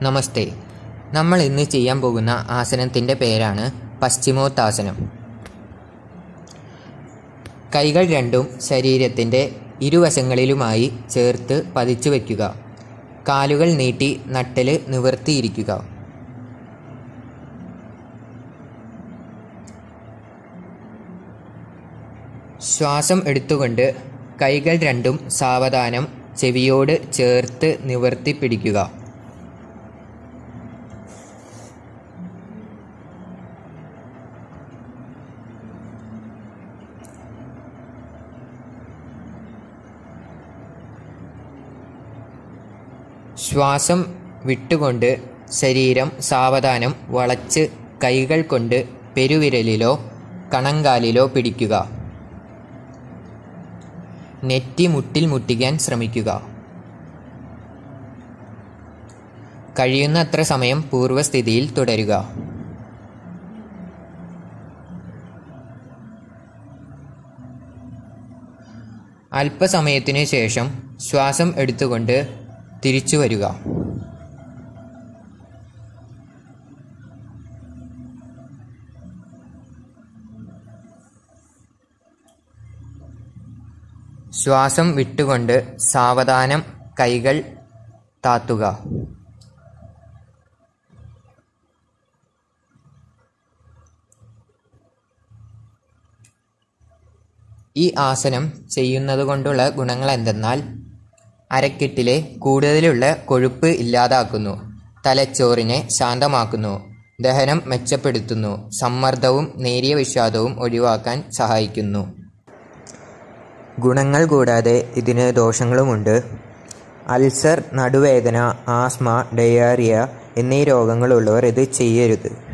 നമസ്തേ നമ്മൾ ഇന്ന് ചെയ്യാൻ പോകുന്ന ആസനത്തിൻ്റെ പേരാണ് പശ്ചിമോത്താസനം കൈകൾ രണ്ടും ശരീരത്തിൻ്റെ ഇരുവശങ്ങളിലുമായി ചേർത്ത് പതിച്ചു വയ്ക്കുക കാലുകൾ നീട്ടി നട്ടല് നിവർത്തിയിരിക്കുക ശ്വാസം എടുത്തുകൊണ്ട് കൈകൾ രണ്ടും സാവധാനം ചെവിയോട് ചേർത്ത് നിവർത്തി പിടിക്കുക ശ്വാസം വിട്ടുകൊണ്ട് ശരീരം സാവധാനം വളച്ച് കൈകൾ കൊണ്ട് പെരുവിരലിലോ കണങ്കാലിലോ പിടിക്കുക നെറ്റി മുട്ടിൽ മുട്ടിക്കാൻ ശ്രമിക്കുക കഴിയുന്നത്ര സമയം പൂർവ്വസ്ഥിതിയിൽ തുടരുക അല്പസമയത്തിനു ശേഷം ശ്വാസം എടുത്തുകൊണ്ട് തിരിച്ചു വരിക ശ്വാസം വിട്ടുകൊണ്ട് സാവധാനം കൈകൾ താത്തുക ഈ ആസനം ചെയ്യുന്നത് കൊണ്ടുള്ള ഗുണങ്ങൾ എന്തെന്നാൽ അരക്കെട്ടിലെ കൂടുതലുള്ള കൊഴുപ്പ് ഇല്ലാതാക്കുന്നു തലച്ചോറിനെ ശാന്തമാക്കുന്നു ദഹനം മെച്ചപ്പെടുത്തുന്നു സമ്മർദ്ദവും നേരിയ വിഷാദവും ഒഴിവാക്കാൻ സഹായിക്കുന്നു ഗുണങ്ങൾ കൂടാതെ ഇതിന് ദോഷങ്ങളുമുണ്ട് അൾസർ നടുവേദന ആസ്മ ഡയേറിയ എന്നീ രോഗങ്ങളുള്ളവർ ഇത് ചെയ്യരുത്